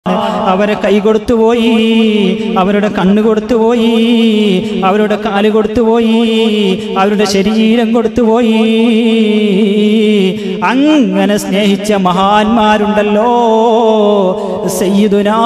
അവരെ കൈ കൊടുത്തുപോയി അവരുടെ കണ്ണ് കൊടുത്തുപോയി അവരുടെ കാല് കൊടുത്തുപോയി അവരുടെ ശരീരം കൊടുത്തുപോയി അങ്ങനെ സ്നേഹിച്ച മഹാന്മാരുണ്ടല്ലോ സയ്യിദുനാ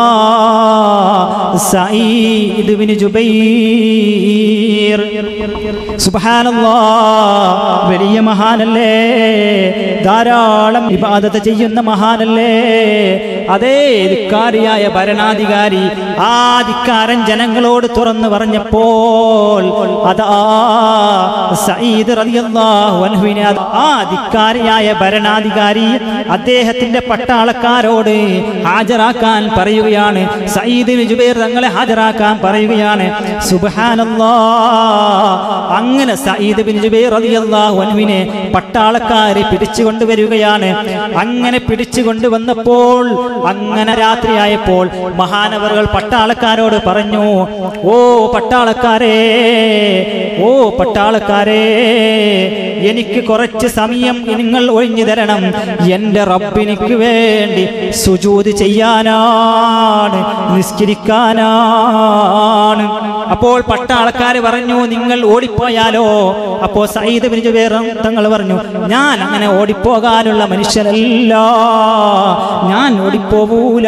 സഈദ് ബിൻ ജുബൈർ സുബ്ഹാനല്ലാ വലിയ മഹാനല്ലേ ധാരാളം ഇബാദത്ത് ചെയ്യുന്ന മഹാനല്ലേ അതേ ധിക്കാരിയായ ഭരണാധികാരി ആ ധിക്കാരൻ ജനങ്ങളോട് തുറന്നു പറഞ്ഞപ്പോൾ അതാ സയ്യിദ് റളിയല്ലാഹു അൻഹുവിനെ അത് ആ ധിക്കാരിയായ ഭരണാധികാരി അദ്ദേഹത്തിന്റെ പട്ടാളക്കാരോട് ഹാജരാക്കാൻ പറയുകയാണ് സയ്യിദ് ബിൻ ജുബൈർ തങ്ങളെ ഹാജരാക്കാൻ പറയുകയാണ് സുബ്ഹാനല്ലാ അങ്ങനെ സയ്യിദ് ബിൻ ജുബൈർ റളിയല്ലാഹു അൻഹുവിനെ പട്ടാളക്കാരെ പിടിച്ചു കൊണ്ടുവരികയാണ് അങ്ങനെ പിടിച്ചു കൊണ്ടുവന്നപ്പോൾ അങ്ങനെ രാത്രിയായപ്പോൾ മഹാനവറുകൾ പട്ടാളക്കാരോട് പറഞ്ഞു ഓ പട്ടാളക്കാരെ ഓ പട്ടാളക്കാരെ എനിക്ക് കുറച്ച് സമയം നിങ്ങൾ ഒഴിഞ്ഞു തരണം എൻ്റെ റബ്ബിനിക്ക് വേണ്ടി സുജൂത് ചെയ്യാനാണ് നിസ്കരിക്കാനാണ് അപ്പോൾ പട്ടാളക്കാർ പറഞ്ഞു നിങ്ങൾ ഓടിപ്പോയാലോ അപ്പോ സയ്യിദ് ബിൻ ജുബൈർ തങ്ങൾ പറഞ്ഞു ഞാൻ അങ്ങനെ ഓടിപ്പോകാനുള്ള മനുഷ്യനല്ല ഞാൻ ഓടിപ്പോവൂല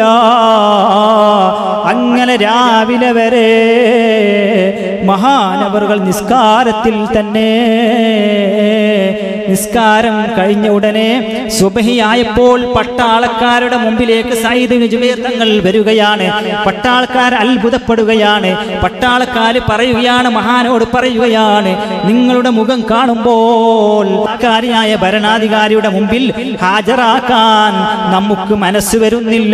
അങ്ങനെ രാവിലെ വരെ മഹാനവറുകൾ നിസ്കാരത്തിൽ തന്നെ നിസ്കാരം കഴിഞ്ഞ ഉടനെ സുബഹിയായപ്പോൾ പട്ടാളക്കാരുടെ മുമ്പിലേക്ക് സയ്യിദ് ബിൻ ജുബൈർ തങ്ങൾ വരികയാണ് പട്ടാളക്കാർ അത്ഭുതപ്പെടുകയാണ് പട്ടാളക്കാര് പറയുകയാണ് മഹാനോട് പറയുകയാണ് നിങ്ങളുടെ മുഖം കാണുമ്പോൾ കാരിയായ ഭരണാധികാരിയുടെ മുമ്പിൽ ഹാജരാക്കാൻ നമുക്ക് മനസ്സ് വരുന്നില്ല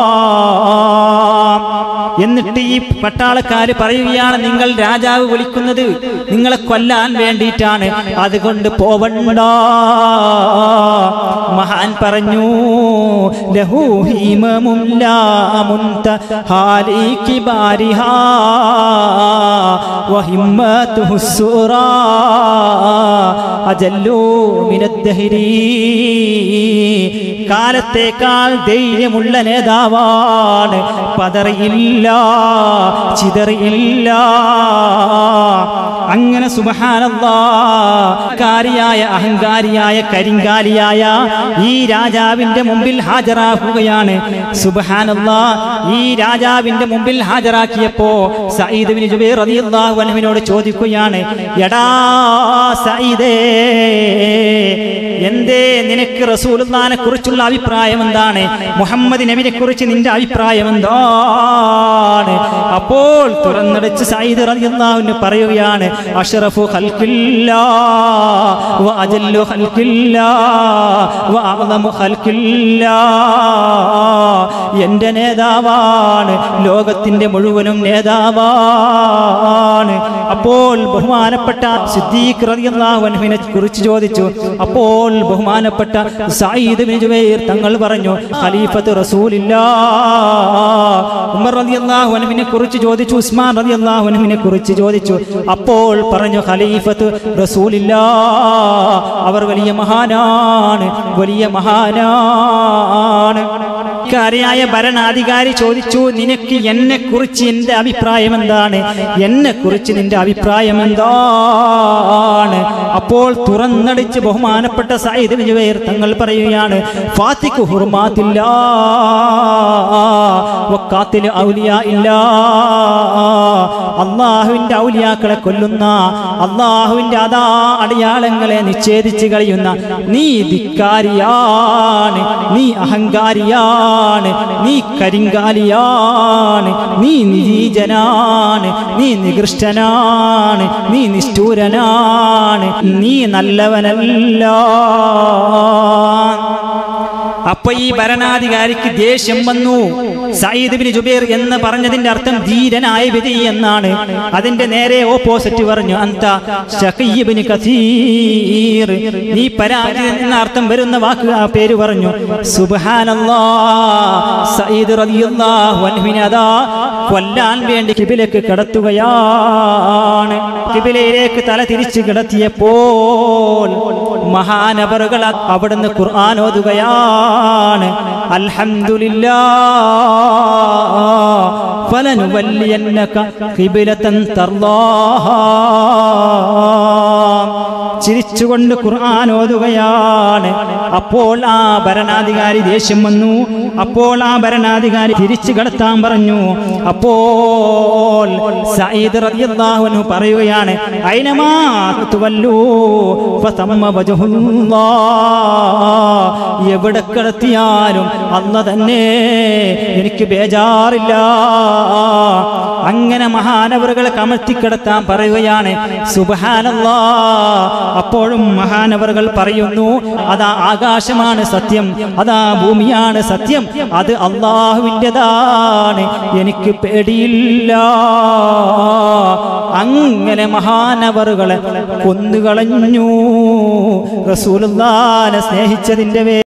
എന്നിട്ട് ഈ പട്ടാളക്കാര് പറയുകയാണ് നിങ്ങൾ രാജാവ് വിളിക്കുന്നത് നിങ്ങളെ കൊല്ലാൻ വേണ്ടിയിട്ടാണ് അതുകൊണ്ട് പോവണ്ട മഹാൻ പറഞ്ഞു ലഹു ഹീമമുല്ലാമുന്ത ഹാലി കിബാരിഹാ വഹിമ്മതുഹു സുറാ അജല്ലു മിനദ്ദഹരി കാലത്തേക്കാൾ ധൈര്യമുള്ള നേതാവാണ് പതറിയില്ല ചിതറിയില്ല അങ്ങനെ സുബഹാനല്ലാരിയായ അഹങ്കാരിയായ കരിങ്കാലിയായ ഈ രാജാവിന്റെ മുമ്പിൽ ഹാജരാക്കുകയാണ് സുബഹാനല്ലാ ഈ രാജാവിന്റെ മുമ്പിൽ ഹാജരാക്കിയപ്പോ സയ്യിദ് ബിൻ ജുബൈർ റളിയല്ലാഹു അൻഹുവിനോട് ചോദിക്കുകയാണ് എടാ സയ്യിദേ എന്തേ നിനക്ക് റസൂലുള്ളാനെ കുറിച്ചുള്ള അഭിപ്രായം എന്താണ് മുഹമ്മദ് നബിനെ കുറിച്ച് നിന്റെ അഭിപ്രായം എന്താണ് അപ്പോൾ തുറന്നടിച്ച് സയ്യിദ് റളിയല്ലാഹു പറയുകയാണ് അഷ്റഫു ഖൽഖില്ലാ വ അജല്ലു ഖൽഖില്ലാ വ അഅ്ളമു ഖൽഖില്ലാ എൻ്റെ നേതാവാണ് ലോകത്തിന്റെ മുഴുവനും നേതാവാണ് അപ്പോൾ ബഹുമാനപ്പെട്ട സിദ്ദീഖ് റളിയല്ലാഹു അൻഹുവിനെ കുറിച്ച് ചോദിച്ചു അപ്പോൾ ബഹുമാനപ്പെട്ട സയ്യിദ് ബിൻ ജുബൈർ തങ്ങൾ പറഞ്ഞു ഖലീഫത്ത് റസൂലില്ലാ ഉമർ റളിയല്ലാഹു അൻഹുവിനെ കുറിച്ച് ചോദിച്ചു ഉസ്മാൻ റളിയല്ലാഹു അൻഹുവിനെ കുറിച്ച് ചോദിച്ചു അപ്പോൾ പറഞ്ഞു ഖലീഫത്ത് റസൂലില്ലാ അവർ വലിയ മഹാനാണ് വലിയ മഹാനാണ് കാരിയായ ഭരണാധികാരി ചോദിച്ചു നിനക്ക് എന്നെ കുറിച്ച് എന്റെ അഭിപ്രായം എന്താണ് എന്നെ കുറിച്ച് നിന്റെ അഭിപ്രായം എന്താണ് അപ്പോൾ തുറന്നടിച്ച് ബഹുമാനപ്പെട്ട സയ്യിദ് ബിൻ ജുബൈർ തങ്ങൾ പറയുകയാണ് ഫാത്തിഖ് ഹുർമാത്തില്ല വക്കാത്തിൽ ഔലിയ ഇല്ല അള്ളാഹുവിന്റെ ഔലിയാക്കളെ കൊല്ലുന്ന അള്ളാഹുവിന്റെ അതാ അടയാളങ്ങളെ നിഷേധിച്ച് കളയുന്ന നീ ധിക്കാരിയാണ് നീ അഹങ്കാരിയാണ് നീ കരിങ്കാലിയാണ് നീ നിരീജനാണ് നീ നികൃഷ്ടനാണ് നീ നിഷ്ഠൂരനാണ് നീ നല്ലവനല്ല അപ്പൊ ഈ ഭരണാധികാരിക്ക് ദേഷ്യം വന്നു സയ്യിദ് ബിൻ ജുബൈർ എന്ന് പറഞ്ഞതിന്റെ അർത്ഥം ധീരനായ വിജയി എന്നാണ് അതിന്റെ നേരെ ഓപ്പോസിറ്റ് പറഞ്ഞു അന്ത ഷഖയ്യിബ്നു കസീർ നീ പരാജയം എന്ന അർത്ഥം വരുന്ന വാക്ക് ആ പേര് പറഞ്ഞു സുബ്ഹാനല്ലാ സയ്യിദ് റളിയല്ലാഹു അൻഹുവിനെ അതാ കൊല്ലാൻ വേണ്ടി കിബിലേക്ക് കടത്തുകയാണ് കിബിലയിലേക്ക് തല തിരിച്ചു കിടത്തിയപ്പോൾ മഹാനവറുകൾ അവിടുന്ന് ഖുർആൻ ഓതുകയാണ് പറയുകയാണ് അൽഹംദുലില്ലാ ഫലനുവല്ലിയന്നക ഖിബലതൻ തർദാഹാ ചിരിച്ചുകൊണ്ട് ഖുർആൻ ഓതുകയാണ് അപ്പോൾ ആ ഭരണാധികാരി ദേഷ്യം വന്നു അപ്പോൾ ആ ഭരണാധികാരി തിരിച്ചു കടത്താൻ പറഞ്ഞു അപ്പോൾ സയ്യിദ് റളിയല്ലാഹു അൻഹു പറയുകയാണ് ഐനമാ തുവല്ലൂ ഫതമ്മ വജ്ഹുല്ലാ എവിടെ കിടത്തിയാലും അല്ല തന്നെ എനിക്ക് ബേജാറില്ല അങ്ങനെ മഹാനവറുകളെ കമഴ്ത്തിക്കിടത്താൻ പറയുകയാണ് സുബഹാനല്ലാ അപ്പോഴും മഹാനവറുകൾ പറയുന്നു അതാ ആകാശമാണ് സത്യം അതാ ഭൂമിയാണ് സത്യം അത് അള്ളാഹുവിൻ്റെതാണ് എനിക്ക് പേടിയില്ല അങ്ങനെ മഹാനവറുകളെ കൊന്നുകളഞ്ഞു റസൂലുള്ളാനെ സ്നേഹിച്ചതിൻ്റെ